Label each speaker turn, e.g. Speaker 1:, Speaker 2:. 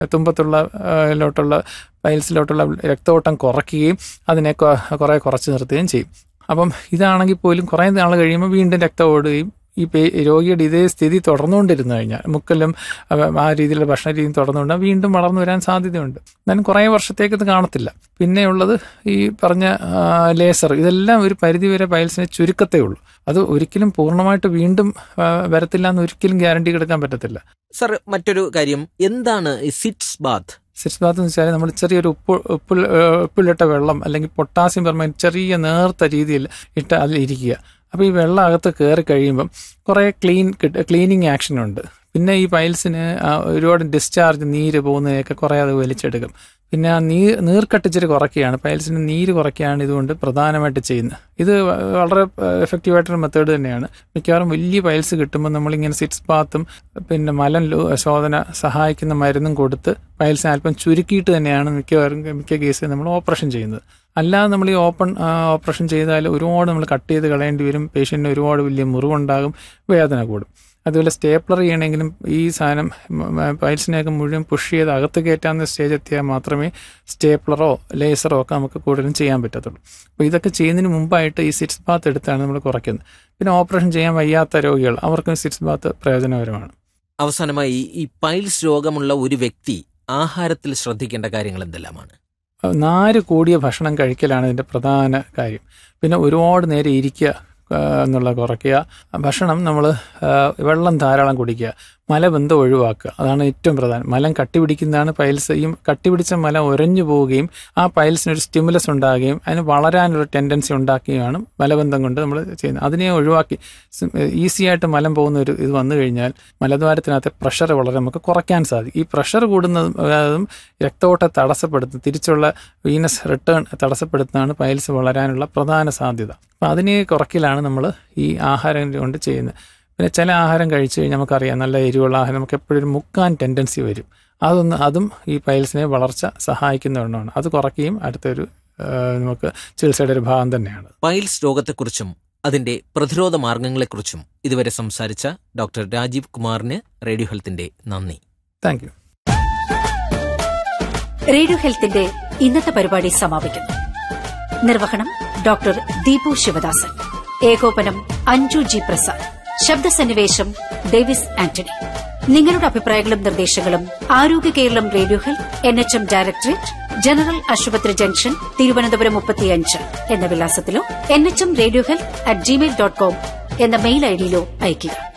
Speaker 1: തുമ്പത്തുള്ള ആ, ലോട്ടുള്ള പൈൽസിലോട്ടുള്ള രക്തഓട്ടം കുറയ്ക്കുകയും അതിനെ കൊ- കുറെ കുറച്ച് നിർത്തുകയും ചെയ്യും അപ്പം ഇതാണെങ്കിൽ പോലും കുറേ നാൾ കഴിയുമ്പോൾ വീണ്ടും രക്തം ഓടുകയും ഈ പേ രോഗിയുടെ ഇതേ സ്ഥിതി തുടർന്നുകൊണ്ടിരുന്നു കഴിഞ്ഞാൽ മുക്കലും അവ- ആ രീതിയിലുള്ള ഭക്ഷണ രീതിയും തുടർന്നുകൊണ്ട് വീണ്ടും വളർന്നു വരാൻ സാധ്യതയുണ്ട് എന്നാലും കുറേ വർഷത്തേക്ക് ഇത് കാണത്തില്ല പിന്നെയുള്ളത് ഈ പറഞ്ഞ ആ, ലേസർ ഇതെല്ലാം ഒരു പരിധിവരെ പൈൽസിനെ ചുരുക്കത്തേ ഉള്ളൂ അത് ഒരിക്കലും പൂർണ്ണമായിട്ട് വീണ്ടും ആ, വരത്തില്ല എന്ന് ഒരിക്കലും ഗ്യാരണ്ടി എടുക്കാൻ പറ്റത്തില്ല
Speaker 2: സർ മറ്റൊരു കാര്യം എന്താണ് ഈ സിറ്റ്സ് ബാത്ത്
Speaker 1: സിക്സ് ബാത്ത് എന്ന് വെച്ചാൽ നമ്മൾ ചെറിയൊരു ഉപ്പ് ഉപ്പിൽ ഏഹ് ഉപ്പിലിട്ട വെള്ളം അല്ലെങ്കിൽ പൊട്ടാസ്യം പെർമൈൻ ചെറിയ നേർത്ത രീതിയിൽ ഇട്ട് അതിൽ ഇരിക്കുക അപ്പോൾ ഈ വെള്ളം അകത്ത് കയറി കഴിയുമ്പം കുറേ ക്ലീൻ ക്ലീനിങ് ആക്ഷൻ ഉണ്ട് പിന്നെ ഈ പൈൽസിന് ആ ഒരുപാട് ഡിസ്ചാർജ് നീര് പോകുന്നതിനൊക്കെ കുറേ അത് വലിച്ചെടുക്കും പിന്നെ ആ നീ നീർക്കട്ടിച്ചിരി കുറയ്ക്കുകയാണ് പൈൽസിന് നീര് കുറയ്ക്കുകയാണ് ഇതുകൊണ്ട് പ്രധാനമായിട്ട് ചെയ്യുന്നത് ഇത് വ- വളരെ എഫക്റ്റീവായിട്ടൊരു മെത്തേഡ് തന്നെയാണ് മിക്കവാറും വലിയ പൈൽസ് കിട്ടുമ്പോൾ നമ്മളിങ്ങനെ സിറ്റ്സ് ബാത്തും പിന്നെ മലം ലോ- ശോധന സഹായിക്കുന്ന മരുന്നും കൊടുത്ത് പൈൽസിനെ അല്പം ചുരുക്കിയിട്ട് തന്നെയാണ് മിക്കവാറും മിക്ക കേസിൽ നമ്മൾ ഓപ്പറേഷൻ ചെയ്യുന്നത് അല്ലാതെ നമ്മൾ ഈ ഓപ്പൺ ആ, ഓപ്പറേഷൻ ചെയ്താൽ ഒരുപാട് നമ്മൾ കട്ട് ചെയ്ത് കളയേണ്ടി വരും പേഷ്യൻറ്റിന് ഒരുപാട് വലിയ മുറിവുണ്ടാകും വേദന കൂടും അതുപോലെ സ്റ്റേപ്ലർ ചെയ്യണമെങ്കിലും ഈ സാധനം മ- മ- പൈൽസിനെയൊക്കെ മുഴുവൻ പുഷ് ചെയ്ത് അകത്ത് കയറ്റാവുന്ന സ്റ്റേജ് എത്തിയാൽ മാത്രമേ സ്റ്റേപ്ലറോ ലേസറോ ഒക്കെ നമുക്ക് കൂടുതലും ചെയ്യാൻ പറ്റത്തുള്ളൂ അപ്പോൾ ഇതൊക്കെ ചെയ്യുന്നതിന് മുമ്പായിട്ട് ഈ സിറ്റ്സ് ബാത്ത് എടുത്താണ് നമ്മൾ കുറയ്ക്കുന്നത് പിന്നെ ഓപ്പറേഷൻ ചെയ്യാൻ വയ്യാത്ത രോഗികൾ അവർക്കും സിറ്റ്സ് ബാത്ത് പ്രയോജനകരമാണ്
Speaker 2: അവസാനമായി ഈ പൈൽസ് രോഗമുള്ള ഒരു വ്യക്തി ആഹാരത്തിൽ ശ്രദ്ധിക്കേണ്ട കാര്യങ്ങൾ എന്തെല്ലാമാണ്
Speaker 1: നാര് കൂടിയ ഭക്ഷണം കഴിക്കലാണ് ഇതിൻ്റെ പ്രധാന കാര്യം പിന്നെ ഒരുപാട് നേരം ഇരിക്കുക ആ, എന്നുള്ള കുറയ്ക്കുക ഭക്ഷണം നമ്മൾ വെള്ളം ധാരാളം കുടിക്കുക മലബന്ധം ഒഴിവാക്കുക അതാണ് ഏറ്റവും പ്രധാനം മലം കട്ടിപിടിക്കുന്നതാണ് പൈൽസ് ഈ കട്ടിപിടിച്ച മലം ഉരഞ്ഞു പോവുകയും ആ പൈൽസിന് ഒരു സ്റ്റിമുലസ് ഉണ്ടാകുകയും അതിന് വളരാനൊരു ടെൻഡൻസി ഉണ്ടാക്കുകയാണ് മലബന്ധം കൊണ്ട് നമ്മൾ ചെയ്യുന്നത് അതിനെ ഒഴിവാക്കി ഈസി ആയിട്ട് മലം പോകുന്ന ഒരു ഇത് വന്നു കഴിഞ്ഞാൽ മലദ്വാരത്തിനകത്തെ പ്രഷർ വളരെ നമുക്ക് കുറയ്ക്കാൻ സാധിക്കും ഈ പ്രഷർ കൂടുന്നതും അതും രക്തഓട്ടം തടസ്സപ്പെടുത്തും തിരിച്ചുള്ള വീനസ് റിട്ടേൺ തടസ്സപ്പെടുത്തുന്നതാണ് പൈൽസ് വളരാനുള്ള പ്രധാന സാധ്യത അപ്പം അതിനെ കുറയ്ക്കലാണ് നമ്മൾ ഈ ആഹാരം കൊണ്ട് ചെയ്യുന്നത് പിന്നെ ചില ആഹാരം കഴിച്ചു കഴിഞ്ഞാൽ നമുക്കറിയാം നല്ല എരിവുള്ള ആഹാരം നമുക്ക് എപ്പോഴും ഒരു മുക്കാൻ ടെൻഡൻസി വരും അതൊന്ന് അതും ഈ പൈൽസിനെ വളർച്ച സഹായിക്കുന്ന ഒന്നാണ് അത് കുറയ്ക്കുകയും അടുത്തൊരു ആ, നമുക്ക് ചികിത്സയുടെ ഒരു ഭാഗം തന്നെയാണ്
Speaker 2: പൈൽസ് രോഗത്തെക്കുറിച്ചും അതിന്റെ പ്രതിരോധ മാർഗങ്ങളെക്കുറിച്ചും ഇതുവരെ സംസാരിച്ച ഡോക്ടർ രാജീവ് കുമാറിന് റേഡിയോ ഹെൽത്തിന്റെ നന്ദി
Speaker 1: താങ്ക് യു
Speaker 3: റേഡിയോ ഹെൽത്തിന്റെ ഇന്നത്തെ പരിപാടി സമാപിക്കുന്നു നിർവഹണം ഡോക്ടർ ദീപു ശിവദാസൻ ഏകോപനം അഞ്ജു ജി പ്രസാദ് ശബ്ദസന്നിവേശം ഡേവിസ് ആന്റണി നിങ്ങളുടെ അഭിപ്രായങ്ങളും നിർദ്ദേശങ്ങളും Arogya Keralam radio health N H M directorate general ആശുപത്രി ജംഗ്ഷൻ തിരുവനന്തപുരം മുപ്പത്തിയഞ്ച് എന്ന വിലാസത്തിലോ N H M radio health at Gmail dot com എന്ന മെയിൽ ഐഡിയിലോ അയയ്ക്കുക